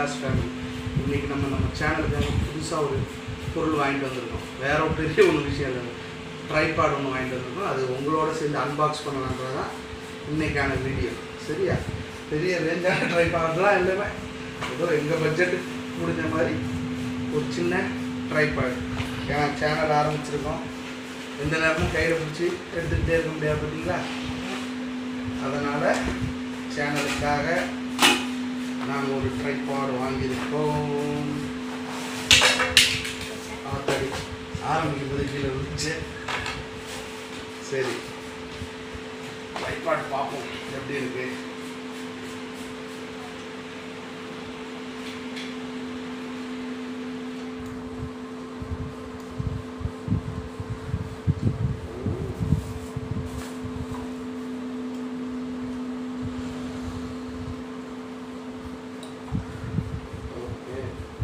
Vilas family இன்றைக்கி நம்ம நம்ம சேனலுக்காக புதுசாக ஒரு பொருள் வாங்கிட்டு வந்திருக்கோம் வேற ஒரு பெரிய ஒன்று விஷயம் இல்லை ட்ரைபாட் ஒன்று வாங்கிட்டு வந்திருக்கோம் அது உங்களோட சேர்ந்து அன்பாக்ஸ் பண்ணலான்றது தான் இன்றைக்கான வீடியோ சரியா பெரிய ரேஞ்சான ட்ரைபாட்லாம் இல்லைமே ஏதோ எங்கள் பட்ஜெட் முடிஞ்ச மாதிரி ஒரு சின்ன ட்ரைபாட் ஏன்னா சேனல் ஆரம்பிச்சிருக்கோம் எந்த நேரமும் கையில் பிடிச்சி எடுத்துக்கிட்டே இருக்க முடியாது பார்த்தீங்களா அதனால் சேனலுக்காக நாங்கள் ஒரு ட்ரைபாட் வாங்கியிருக்கோம் ஆத்தாடி ஆரம்பிக்கும் போது கீழே விழுந்துச்சு சரி ட்ரைபாட் பார்ப்போம் எப்படி இருக்கு ஓகே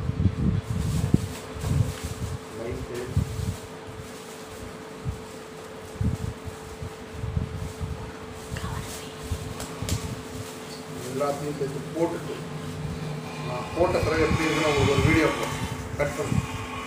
லைட்டு எல்லாத்தையும் சேர்த்து போட்டுட்டு நான் போட்ட பிறகு எப்படி இருக்குன்னு உங்களுக்கு ஒரு வீடியோ கட் பண்ணு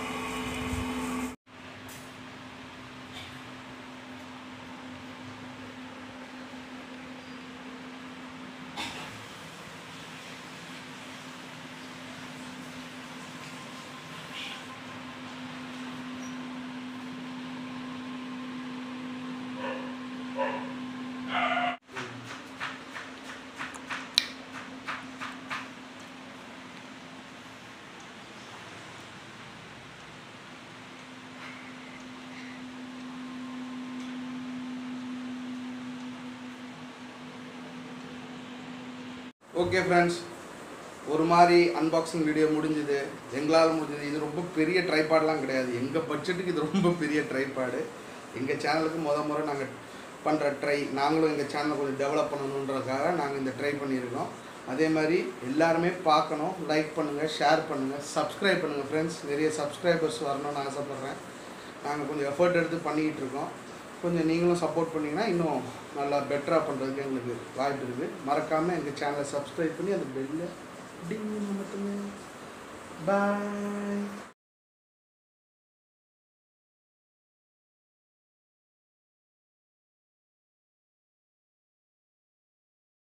ஓகே ஃப்ரெண்ட்ஸ் ஒரு மாதிரி அன்பாக்சிங் வீடியோ முடிஞ்சுது எங்களால் முடிஞ்சது இது ரொம்ப பெரிய ட்ரைபாட்லாம் கிடையாது எங்கள் பட்ஜெட்டுக்கு இது ரொம்ப பெரிய ட்ரைபாடு எங்கள் சேனலுக்கு முத முறை நாங்கள் பண்ணுற ட்ரை நாங்களும் எங்கள் சேனலை கொஞ்சம் டெவலப் பண்ணணுன்றதுக்காக நாங்கள் இந்த ட்ரை பண்ணியிருக்கோம் அதே மாதிரி எல்லாருமே பார்க்கணும் லைக் பண்ணுங்கள் ஷேர் பண்ணுங்கள் சப்ஸ்கிரைப் பண்ணுங்கள் ஃப்ரெண்ட்ஸ் நிறைய சப்ஸ்கிரைபர்ஸ் வரணும்னு ஆசைப்பட்றேன் நாங்கள் கொஞ்சம் எஃபர்ட் எடுத்து பண்ணிக்கிட்டு இருக்கோம் கொஞ்சம் நீங்களும் சப்போர்ட் பண்ணிங்கன்னா இன்னும் நல்லா பெட்டராக பண்ணுறதுக்கு எங்களுக்கு வாய்ப்பு இருக்குது மறக்காமல் எங்கள் சேனலை சப்ஸ்கிரைப் பண்ணி அந்த பெல்லை டிங் மட்டுமே பாய்